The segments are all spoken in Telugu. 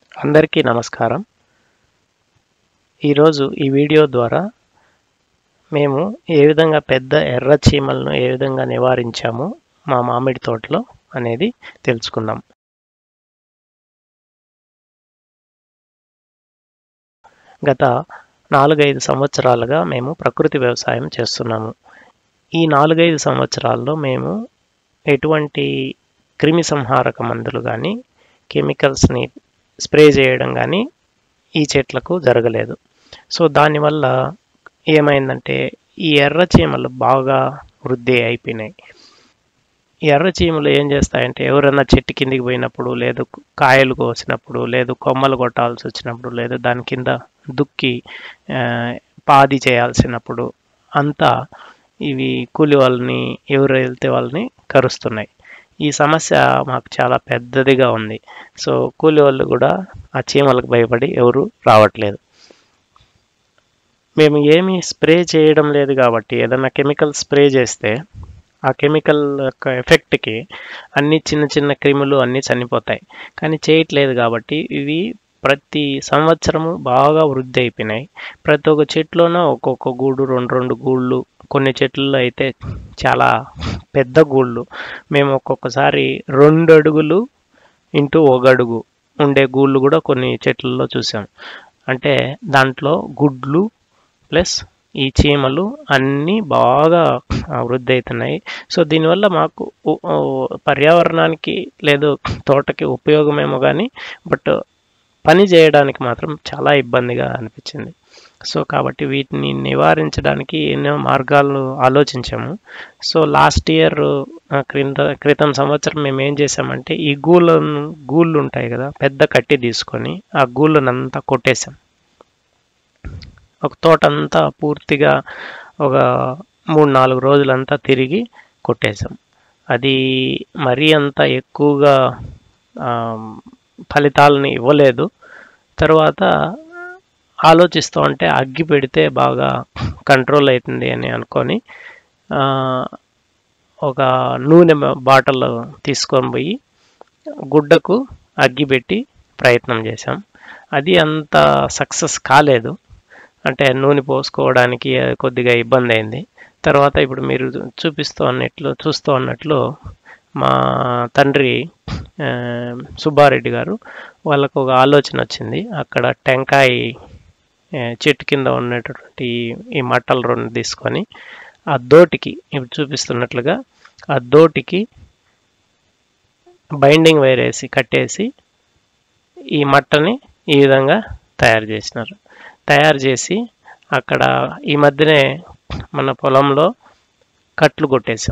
అందరికీ నమస్కారం ఈరోజు ఈ వీడియో ద్వారా మేము ఏ విధంగా పెద్ద ఎర్ర చీమలను ఏ విధంగా నివారించాము మా మామిడి తోటలో అనేది తెలుసుకుందాం గత నాలుగైదు సంవత్సరాలుగా మేము ప్రకృతి వ్యవసాయం చేస్తున్నాము ఈ నాలుగైదు సంవత్సరాల్లో మేము ఎటువంటి క్రిమి సంహారక మందులు కానీ కెమికల్స్ని స్ప్రే చేయడం కానీ ఈ చెట్లకు జరగలేదు సో దానివల్ల ఏమైందంటే ఈ ఎర్ర చీమలు బాగా వృద్ధి అయిపోయినాయి ఈ ఎర్ర చీమలు ఏం చేస్తాయంటే ఎవరైనా చెట్టు కిందికి పోయినప్పుడు లేదు కాయలు కోసినప్పుడు లేదు కొమ్మలు కొట్టాల్సి వచ్చినప్పుడు లేదు దాని కింద దుక్కి ఆ, పాది చేయాల్సినప్పుడు అంతా ఇవి కూలి వాళ్ళని ఎవరు వెళ్తే వాళ్ళని కరుస్తున్నాయి ఈ సమస్య మాకు చాలా పెద్దదిగా ఉంది సో కూలి వాళ్ళు కూడా ఆ చీమలకు భయపడి ఎవరు రావట్లేదు మేము ఏమీ స్ప్రే చేయడం లేదు కాబట్టి ఏదైనా కెమికల్ స్ప్రే చేస్తే ఆ కెమికల్ యొక్క ఎఫెక్ట్కి అన్ని చిన్న చిన్న క్రిములు అన్నీ చనిపోతాయి కానీ చేయట్లేదు కాబట్టి ఇవి ప్రతి సంవత్సరము బాగా వృద్ధి అయిపోయినాయి ప్రతి ఒక్క చెట్లోన ఒక్కొక్క గూడు రెండు రెండు గూళ్ళు కొన్ని చెట్లలో అయితే చాలా పెద్ద గూళ్ళు మేము ఒక్కొక్కసారి రెండు అడుగులు ఇంటూ ఒక అడుగు ఉండే గూళ్ళు కూడా కొన్ని చెట్లలో చూసాం అంటే దాంట్లో గుడ్లు ప్లస్ ఈ చీమలు అన్నీ బాగా ఆ, వృద్ధి అవుతున్నాయి సో దీనివల్ల మాకు ఉ- ఓ, పర్యావరణానికి లేదు తోటకి ఉపయోగమేమో కానీ బట్ పని చేయడానికి మాత్రం చాలా ఇబ్బందిగా అనిపించింది సో కాబట్టి వీటిని నివారించడానికి ఎన్నో మార్గాలు ఆలోచించాము సో లాస్ట్ ఇయర్ క్రింద క్రితం సంవత్సరం మేము ఏం చేసామంటే ఈ గూళ్ళను గూళ్ళు ఉంటాయి కదా పెద్ద కట్టి తీసుకొని ఆ గూళ్ళనంతా కొట్టేసాం ఒక తోట అంతా పూర్తిగా ఒక మూడు నాలుగు రోజులంతా తిరిగి కొట్టేశాం అది మరీ అంత ఎక్కువగా ఆ, ఫలితాలని ఇవ్వలేదు తర్వాత ఆలోచిస్తూ ఉంటే అగ్గి పెడితే బాగా కంట్రోల్ అవుతుంది అని అనుకొని ఆ, ఒక నూనె బాటిల్ తీసుకొని పోయి గుడ్డకు అగ్గి పెట్టి ప్రయత్నం చేశాం అది అంత సక్సెస్ కాలేదు అంటే నూనె పోసుకోవడానికి కొద్దిగా ఇబ్బంది అయింది తర్వాత ఇప్పుడు మీరు చూపిస్తూ అన్నట్లు చూస్తూ అన్నట్లు మా తండ్రి ఆ, సుబ్బారెడ్డి గారు వాళ్ళకు ఒక ఆలోచన వచ్చింది అక్కడ టెంకాయ ఆ, చెట్టు కింద ఉన్నటువంటి ఈ మట్టలు రెండు తీసుకొని ఆ దోటికి ఇప్పుడు చూపిస్తున్నట్లుగా ఆ దోటికి బైండింగ్ వైర్ వేసి కట్టేసి ఈ మట్టని ఈ విధంగా తయారు చేసినారు తయారు చేసి అక్కడ ఈ మధ్యనే మన పొలంలో కట్లు కొట్టేసాం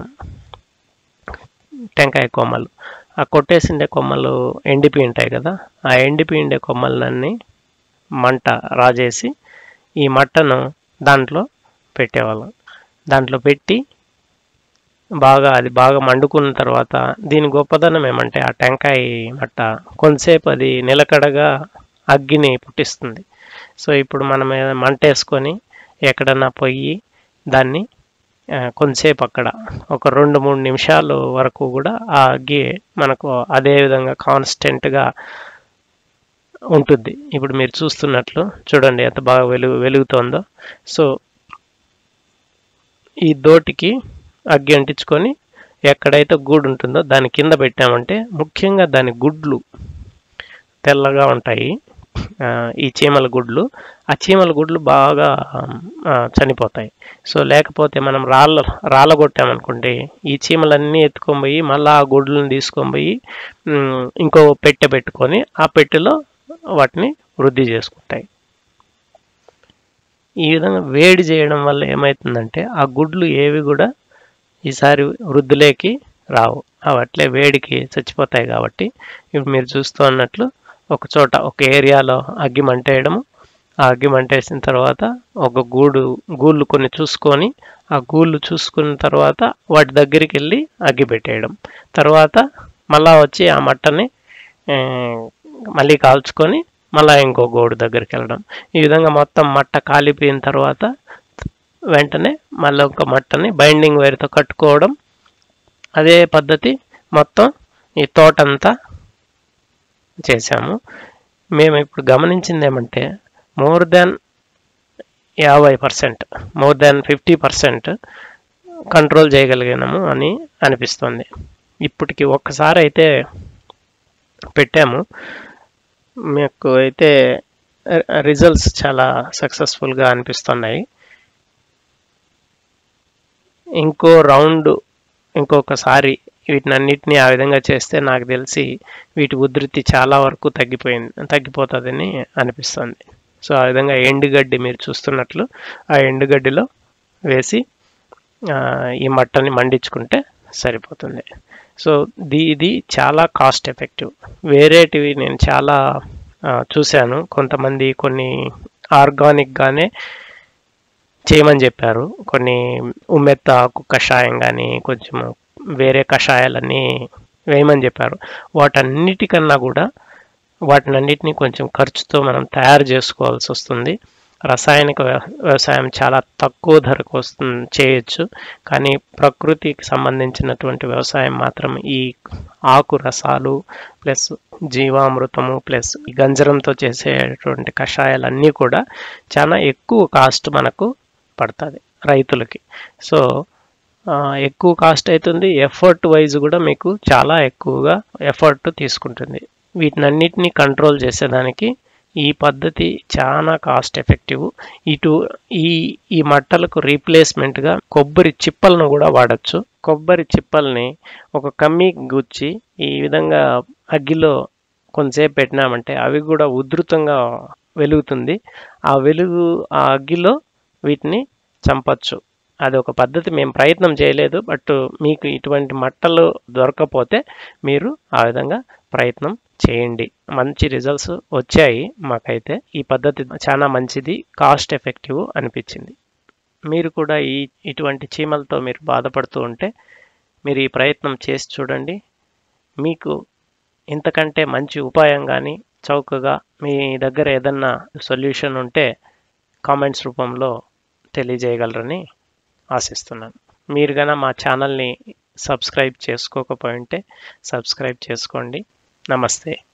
టెంకాయ కొమ్మలు ఆ కొట్టేసిండే కొమ్మలు ఎండిపోయి ఉంటాయి కదా ఆ ఎండిపోయి ఉండే కొమ్మలన్నీ మంట రాజేసి ఈ మట్టను దాంట్లో పెట్టేవాళ్ళం దాంట్లో పెట్టి బాగా అది బాగా మండుకున్న తర్వాత దీని గొప్పదనం ఏమంటే ఆ టెంకాయ మట్ట కొంతసేపు అది నిలకడగా అగ్గిని పుట్టిస్తుంది సో ఇప్పుడు మనం ఏదైనా మంట వేసుకొని ఎక్కడన్నా పోయి దాన్ని ఆ, కొంతసేపు అక్కడ ఒక రెండు మూడు నిమిషాలు వరకు కూడా ఆ అగ్గి మనకు అదే విధంగా కాన్స్టెంట్గా ఉంటుంది ఇప్పుడు మీరు చూస్తున్నట్లు చూడండి ఎంత బాగా వెలుగు వెలుగుతోందో సో ఈ దోటికి అగ్గి అంటించుకొని ఎక్కడైతే గూడు ఉంటుందో దాని కింద పెట్టామంటే ముఖ్యంగా దాని గుడ్లు తెల్లగా ఉంటాయి ఆ, ఈ చీమల గుడ్లు ఆ చీమల గుడ్లు బాగా ఆ, చనిపోతాయి సో లేకపోతే మనం రాళ్ళ రాళ్ళ కొట్టామనుకోండి ఈ చీమలన్నీ ఎత్తుకొని పోయి మళ్ళీ ఆ గుడ్లను తీసుకొని పోయి ఉమ్, ఇంకో పెట్టె పెట్టుకొని ఆ పెట్టెలో వాటిని వృద్ధి చేసుకుంటాయి ఈ విధంగా వేడి చేయడం వల్ల ఏమవుతుందంటే ఆ గుడ్లు ఏవి కూడా ఈసారి వృద్ధిలోకి రావు అవి అట్లే వేడికి చచ్చిపోతాయి కాబట్టి ఇప్పుడు మీరు చూస్తూ అన్నట్లు ఒక చోట ఒక ఏరియాలో అగ్గి మంటేయడము ఆ అగ్గి మంటేసిన తర్వాత ఒక గూడు గూళ్ళు కొన్ని చూసుకొని ఆ గూళ్ళు చూసుకున్న తర్వాత వాటి దగ్గరికి వెళ్ళి అగ్గి పెట్టేయడం తర్వాత మళ్ళా వచ్చి ఆ మట్టని ఆ, మళ్ళీ కాల్చుకొని మళ్ళీ ఇంకో గోడు దగ్గరికి వెళ్ళడం ఈ విధంగా మొత్తం మట్ట కాలిపోయిన తర్వాత వెంటనే మళ్ళీ ఒక మట్టని బైండింగ్ వైర్తో కట్టుకోవడం అదే పద్ధతి మొత్తం ఈ తోటంతా చేశాము మేము ఇప్పుడు గమనించింది ఏమంటే మోర్ దాన్ యాభై percent more than fifty percent control చేయగలిగినాము అని అనిపిస్తుంది ఇప్పటికి ఒక్కసారి అయితే పెట్టాము మీకు అయితే రిజల్ట్స్ చాలా సక్సెస్ఫుల్గా అనిపిస్తున్నాయి ఇంకో రౌండ్ ఇంకొకసారి వీటినన్నిటిని ఆ విధంగా చేస్తే నాకు తెలిసి వీటి ఉధృతి చాలా వరకు తగ్గిపోయింది తగ్గిపోతుందని అనిపిస్తుంది సో ఆ విధంగా ఎండుగడ్డి మీరు చూస్తున్నట్లు ఆ ఎండుగడ్డిలో వేసి ఆ, ఈ మట్టని మండించుకుంటే సరిపోతుంది సో ది ఇది చాలా కాస్ట్ ఎఫెక్టివ్ వేరేటివి నేను చాలా ఆ, చూశాను కొంతమంది కొన్ని ఆర్గానిక్గానే చేయమని చెప్పారు కొన్ని ఉమ్మెత్త ఆకు కషాయం కానీ కొంచెం వేరే కషాయాలన్నీ వేయమని చెప్పారు వాటన్నిటికన్నా కూడా వాటినన్నిటిని కొంచెం ఖర్చుతో మనం తయారు చేసుకోవాల్సి వస్తుంది రసాయనిక వ్య- వ్యవసాయం చాలా తక్కువ ధరకు వస్తుంది చేయొచ్చు కానీ ప్రకృతికి సంబంధించినటువంటి వ్యవసాయం మాత్రం ఈ ఆకు రసాలు ప్లస్ జీవామృతము ప్లస్ ఈ గంజరంతో చేసేటువంటి కషాయాలన్నీ కూడా చాలా ఎక్కువ కాస్ట్ మనకు పడుతుంది రైతులకి సో ఆ, ఎక్కువ కాస్ట్ అవుతుంది ఎఫర్ట్ వైజ్ కూడా మీకు చాలా ఎక్కువగా ఎఫర్ట్ తీసుకుంటుంది వీటినన్నిటిని కంట్రోల్ చేసేదానికి ఈ పద్ధతి చాలా కాస్ట్ ఎఫెక్టివ్ ఇటు ఈ ఈ మట్టలకు రీప్లేస్మెంట్గా కొబ్బరి చిప్పలను కూడా వాడచ్చు కొబ్బరి చిప్పల్ని ఒక కమ్మి గుచ్చి ఈ విధంగా అగ్గిలో కొంతసేపు పెట్టినామంటే అవి కూడా ఉధృతంగా వెలుగుతుంది ఆ వెలుగు ఆ అగ్గిలో వీటిని చంపచ్చు అది ఒక పద్ధతి మేము ప్రయత్నం చేయలేదు బట్ మీకు ఇటువంటి మట్టలు దొరకపోతే మీరు ఆ విధంగా ప్రయత్నం చేయండి మంచి రిజల్ట్స్ వచ్చాయి మాకైతే ఈ పద్ధతి చాలా మంచిది కాస్ట్ ఎఫెక్టివ్ అనిపించింది మీరు కూడా ఈ ఇటువంటి చీమలతో మీరు బాధపడుతూ ఉంటే మీరు ఈ ప్రయత్నం చేసి చూడండి మీకు ఇంతకంటే మంచి ఉపాయం కానీ చౌకగా మీ దగ్గర ఏదన్నా సొల్యూషన్ ఉంటే కామెంట్స్ రూపంలో తెలియజేయగలరని ఆశిస్తున్నాను మీరు గన మా ఛానల్ని సబ్స్క్రైబ్ చేసుకోకపోయింటే సబ్స్క్రైబ్ చేసుకోండి నమస్తే